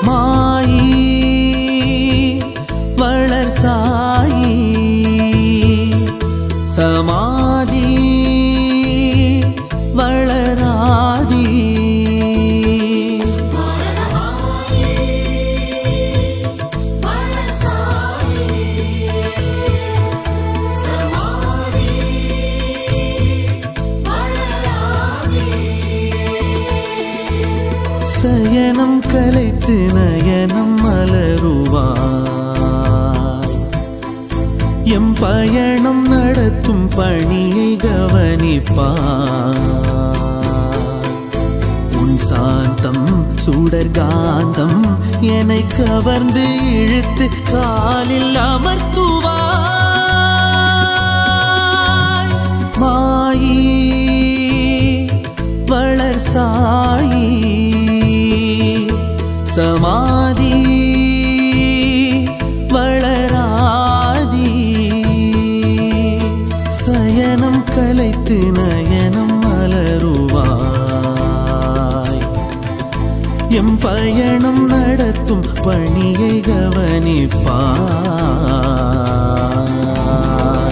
மாயி வளர் சாயி சமாதி வளராதி சயனம் கலைத்து நயனம் மலருவாய் எம் பயணம் நடத்தும் பணியை கவனிப்பாய் உன் சாந்தம் சுடர் காந்தம் என்னை கவர்ந்து இழுத்து காலில் அமர்த்துவாய் மாயி வளர் சாயி சமாதி வளராதி சயனம் கலைத்து நயனம் மலருவாய் எம் பயணம் நடத்தும் பணியை கவனிப்பாய்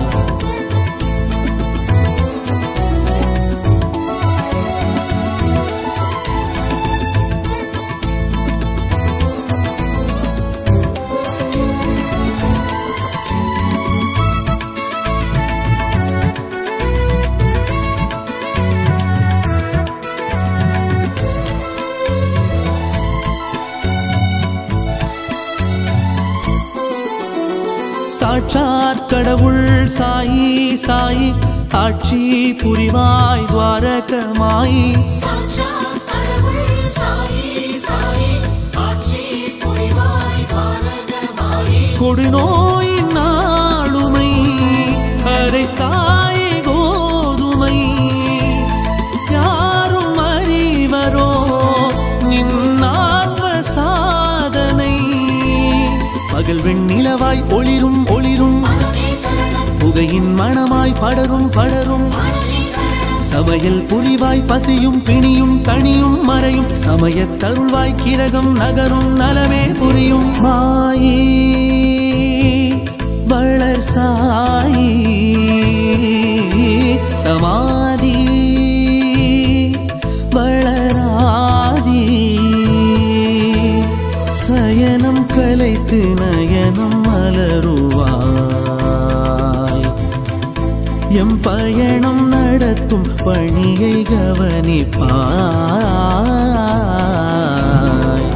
சாட்சாத் கடவுள் சாயி சாயி ஆட்சி புரிவாய் துவாரகமாயி கொடுநோயின் நாளுமை அதை தாய் கோதுமை யாரும் அறிவரோ நின்னாத்ம சாதனை பகல் வெண்ணிலவாய் ஒளிரும் ஒளிரும் புகையின் மணமாய் படரும் படரும் சமையல் புரிவாய் பசியும் பிணியும் தனியும் மறையும் சமயத் தருள்வாய் கிரகம் நகரும் நலமே புரியும் மாயி வளர் சாயி சமாதி வளராதி சயனம் கலைத்து நயனம் மலருவாய் எம் பயணம் நடத்தும் பணியை கவனிப்பாய்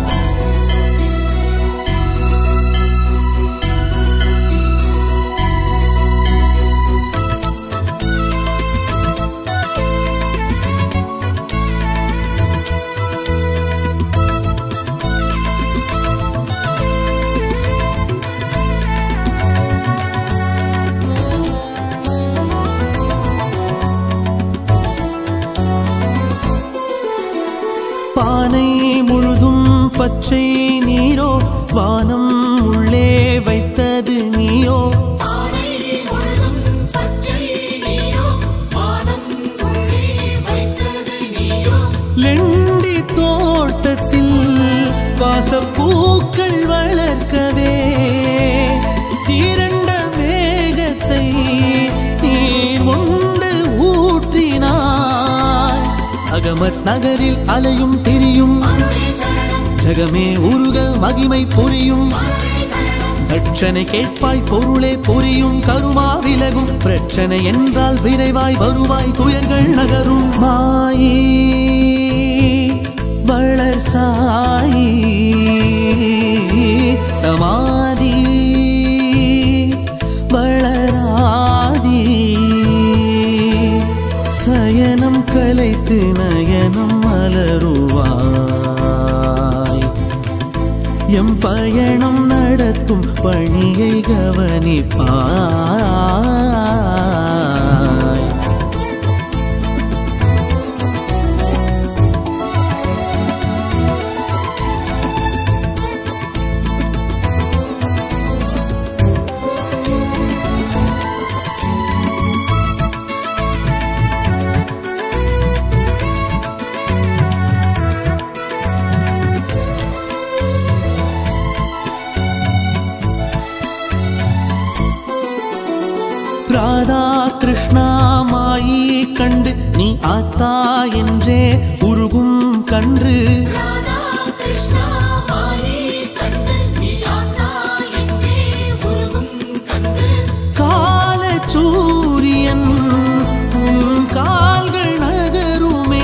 பானை முழுதும் பச்சை நீரோ வானம் உள்ளே வைத்தது நீயோ லெண்டி தோட்டத்தில் வாசப்பூக்கள் வளர்க்கவே திரண்ட மேகத்தை நீர் கொண்டு ஊற்றினாய் அகமத் நகரில் அலையும் திரியும் ஜகமே உருக மகிமை புரியும் தட்சணை கேட்பாய் பொருளே புரியும் கருமா விலகும் பிரச்சனை என்றால் விரைவாய் வருவாய் துயர்கள் நகரும் மாயி வளர் சாயி சமாதி வளராதி சயனம் கலைத்து நயனம் மலருவாய் எம் பயணம் நடத்தும் பணியை கவனிப்பாய் ராதா கிருஷ்ணா மாயி கண்டு நீ ஆத்தா என்றே உருகும் கன்று ராதா கிருஷ்ணா மாயை கண்டு நீ ஆத்தா என்றே உருகும் கண்டு கால சூரியன் உன் கால்கள் நகருமே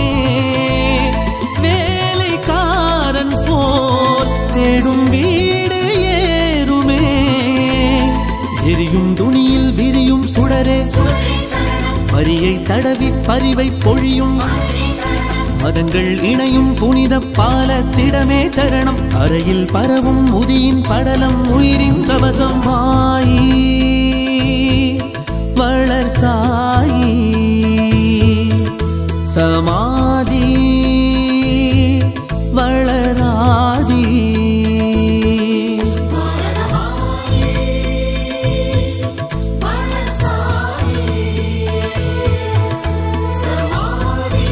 வேலைக்காரன் போல் தேடும் வீடு ஏறுமே எரியும் துணியில் விரியும் சுடரே சுடரே சரணம் பரியை தடவி பரிவை பொழியும் சுடரே சரணம் மதங்கள் இணையும் புனித பாலத்திடமே சரணம் அறையில் பரவும் முதியின் படலம் உயிரின் கவசம் மாயி வளர் சாயி சமாதி வளராதி வரமாயே வளசாயே சமாதி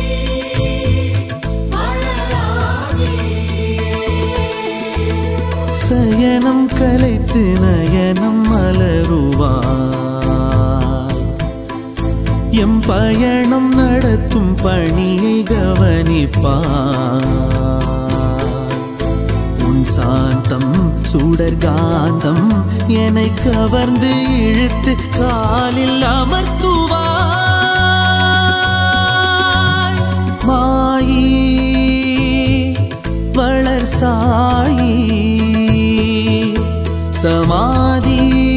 வளராதே சயனம் கலைத்து நயனம் மலருவாய் எம் பயணம் நடத்தும் பணியை கவனிப்பாய் உன் சாந்தம் சுடர்காந்தம் என்னை கவர்ந்து இழுத்து காலில் அமர்த்துவாய் மாயி வளர் சாயி சமாதி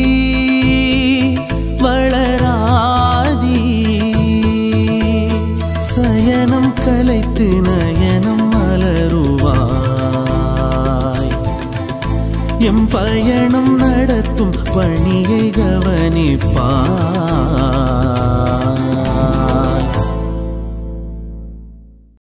வளராதி சயனம் கலைத்து நயனம் மலருவாய் எம் பயணம் நடத்தும் பணியை கவனிப்பாய்